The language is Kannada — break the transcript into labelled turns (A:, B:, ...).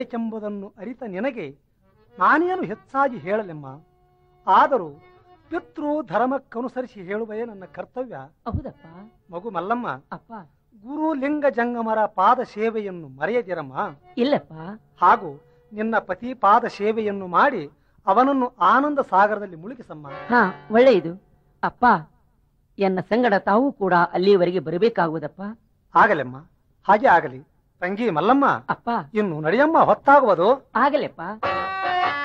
A: ಏಕೆಂಬುದನ್ನು ಅರಿತ ನಿನಗೆ ನಾನೇನು ಹೆಚ್ಚಾಗಿ ಹೇಳಲೆಮ್ಮ ಆದರೂ ಪಿತೃ ಧರ್ಮಕ್ಕನುಸರಿಸಿ ಹೇಳುವೆಯೇ ನನ್ನ ಕರ್ತವ್ಯ
B: ಹೌದಪ್ಪ
A: ಮಗು ಮಲ್ಲಮ್ಮ
B: ಅಪ್ಪ
A: ಗುರು ಲಿಂಗ ಜಂಗಮರ ಪಾದ ಸೇವೆಯನ್ನು ಮರೆಯದಿರಮ್ಮ
B: ಇಲ್ಲಪ್ಪ
A: ಹಾಗೂ ನಿನ್ನ ಪತಿ ಪಾದ ಸೇವೆಯನ್ನು ಮಾಡಿ ಅವನನ್ನು ಆನಂದ ಸಾಗರದಲ್ಲಿ ಮುಳುಗಿಸಮ್ಮ
B: ಹಾ ಒಳ್ಳೆಯದು ಅಪ್ಪ ಎನ್ನ ಸಂಗಡ ತಾವು ಕೂಡ ಅಲ್ಲಿಯವರೆಗೆ ಬರಬೇಕಾಗುವುದಪ್ಪ
A: ಆಗಲೆಮ್ಮ ಹಾಗೆ ಆಗಲಿ ತಂಗಿ ಮಲ್ಲಮ್ಮ
B: ಅಪ್ಪ
A: ಇನ್ನು ನಡೆಯಮ್ಮ ಹೊತ್ತಾಗುವುದು
B: ಆಗಲೆಪ್ಪ